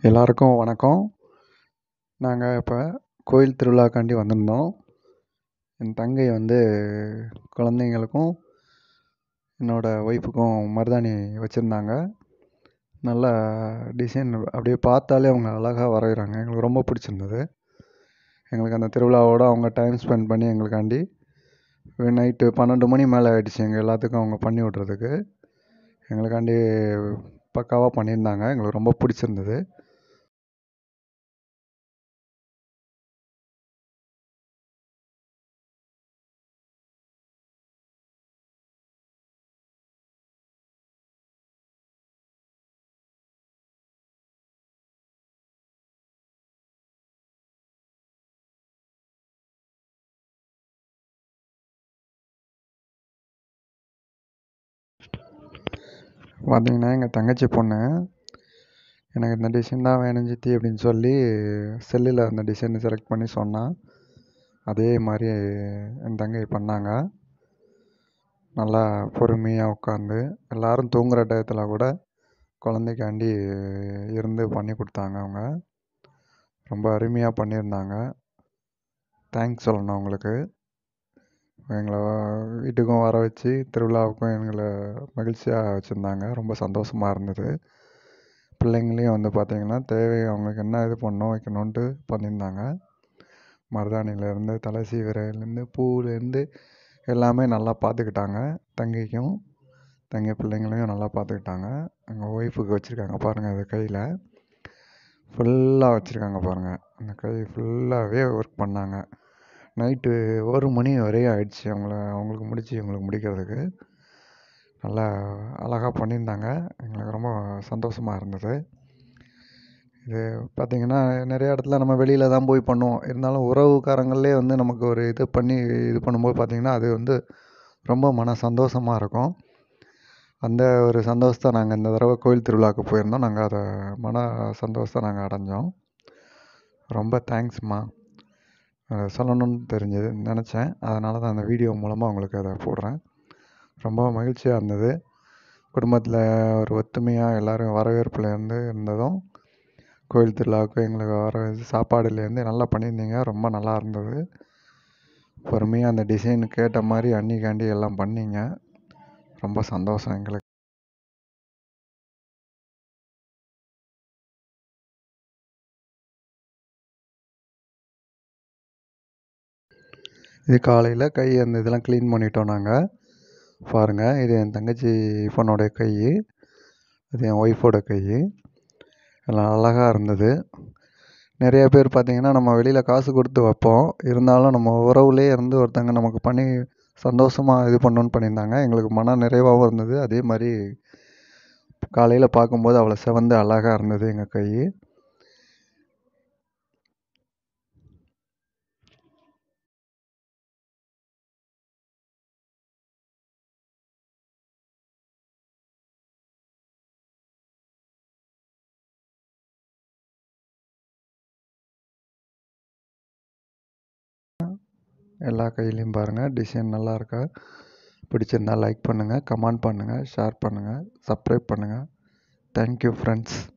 எல்லாருக்கும் வணக்கம் நாங்கள் இப்போ கோயில் திருவிழாக்காண்டி வந்திருந்தோம் என் தங்கை வந்து குழந்தைங்களுக்கும் என்னோடய ஒய்ஃபுக்கும் மருதாணி வச்சுருந்தாங்க நல்லா டிசைன் அப்படியே பார்த்தாலே அவங்க அழகா வரைகிறாங்க எங்களுக்கு ரொம்ப பிடிச்சிருந்தது எங்களுக்கு அந்த திருவிழாவோட அவங்க டைம் ஸ்பெண்ட் பண்ணி எங்களுக்காண்டி நைட்டு பன்னெண்டு மணி மேலே ஆயிடுச்சு எங்கள் எல்லாத்துக்கும் அவங்க பண்ணி விட்றதுக்கு எங்களுக்காண்டி பக்காவாக பண்ணியிருந்தாங்க எங்களுக்கு ரொம்ப பிடிச்சிருந்தது பார்த்தீங்கன்னா எங்கள் தங்கச்சி பொண்ணு எனக்கு இந்த டிசைன் தான் வேணும் சித்தி அப்படின்னு சொல்லி செல்லில் அந்த டிசைனை செலக்ட் பண்ணி சொன்னா அதே மாதிரி என் தங்கை பண்ணாங்க நல்லா பொறுமையாக உட்காந்து எல்லாரும் தூங்குகிற டயத்தில் கூட குழந்தைக்காண்டி இருந்து பண்ணி கொடுத்தாங்க அவங்க ரொம்ப அருமையாக பண்ணியிருந்தாங்க தேங்க்ஸ் சொல்லணும் அவங்களுக்கு எங்களை வீட்டுக்கும் வர வச்சு திருவிழாவுக்கும் எங்களை மகிழ்ச்சியாக வச்சுருந்தாங்க ரொம்ப சந்தோஷமாக இருந்தது பிள்ளைங்களையும் வந்து பார்த்திங்கன்னா தேவை அவங்களுக்கு என்ன இது பண்ணணும் வைக்கணுன்ட்டு பண்ணியிருந்தாங்க மருதாணிலேருந்து தலை சீவுறதுலேருந்து பூவுலேருந்து எல்லாமே நல்லா பார்த்துக்கிட்டாங்க தங்கைக்கும் தங்கை பிள்ளைங்களையும் நல்லா பார்த்துக்கிட்டாங்க எங்கள் ஒய்ஃபுக்கு வச்சுருக்காங்க பாருங்கள் அது கையில் ஃபுல்லாக வச்சுருக்காங்க பாருங்கள் அந்த கை ஃபுல்லாகவே ஒர்க் பண்ணாங்க நைட்டு ஒரு மணி வரையும் ஆயிடுச்சு அவங்கள அவங்களுக்கு முடிச்சு எங்களுக்கு முடிக்கிறதுக்கு நல்லா அழகா பண்ணியிருந்தாங்க எங்களுக்கு ரொம்ப சந்தோஷமாக இருந்தது இது பார்த்திங்கன்னா நிறையா இடத்துல நம்ம வெளியில் தான் போய் பண்ணுவோம் இருந்தாலும் உறவுக்காரங்களே வந்து நமக்கு ஒரு இது பண்ணி இது பண்ணும்போது பார்த்திங்கன்னா அது வந்து ரொம்ப மன சந்தோஷமாக இருக்கும் அந்த ஒரு சந்தோஷத்தை நாங்கள் இந்த தடவை கோயில் திருவிழாவுக்கு போயிருந்தோம் நாங்கள் அதை மன சந்தோஷத்தை நாங்கள் அடைஞ்சோம் ரொம்ப தேங்க்ஸ்மா சொல்லணும்னு தெரிஞ்சது நினச்சேன் அதனால தான் அந்த வீடியோ மூலமாக உங்களுக்கு அதை போடுறேன் ரொம்ப மகிழ்ச்சியாக இருந்தது குடும்பத்தில் ஒரு ஒத்துமையாக எல்லோரும் வரவேற்பில் இருந்து இருந்ததும் கோயில் திருவிழாவுக்கு எங்களுக்கு வர சாப்பாடுலேருந்து நல்லா பண்ணியிருந்தீங்க ரொம்ப நல்லா இருந்தது பொறுமையாக அந்த டிசைனுக்கு ஏற்ற மாதிரி அன்னிக்காண்டி எல்லாம் பண்ணீங்க ரொம்ப சந்தோஷம் எங்களுக்கு இது காலையில் கை அந்த இதெல்லாம் க்ளீன் பண்ணிட்டோம் நாங்கள் பாருங்கள் இது என் தங்கச்சி பொண்ணோடைய கை இது என் ஒய்ஃபோட கை எல்லாம் அழகா இருந்தது நிறைய பேர் பார்த்திங்கன்னா நம்ம வெளியில் காசு கொடுத்து வைப்போம் இருந்தாலும் நம்ம உறவுலேயே இருந்து ஒருத்தங்க நமக்கு பண்ணி சந்தோஷமாக இது பண்ணணுன்னு பண்ணியிருந்தாங்க எங்களுக்கு மன நிறைவாகவும் இருந்தது அதே மாதிரி காலையில் பார்க்கும்போது அவ்வளோ சிவந்து அழகா இருந்தது எங்கள் கை எல்லா கையிலையும் பாருங்கள் டிசைன் நல்லா இருக்கா பிடிச்சிருந்தா லைக் பண்ணுங்கள் கமெண்ட் பண்ணுங்கள் ஷேர் பண்ணுங்கள் சப்ஸ்கிரைப் பண்ணுங்கள் தேங்க்யூ ஃப்ரெண்ட்ஸ்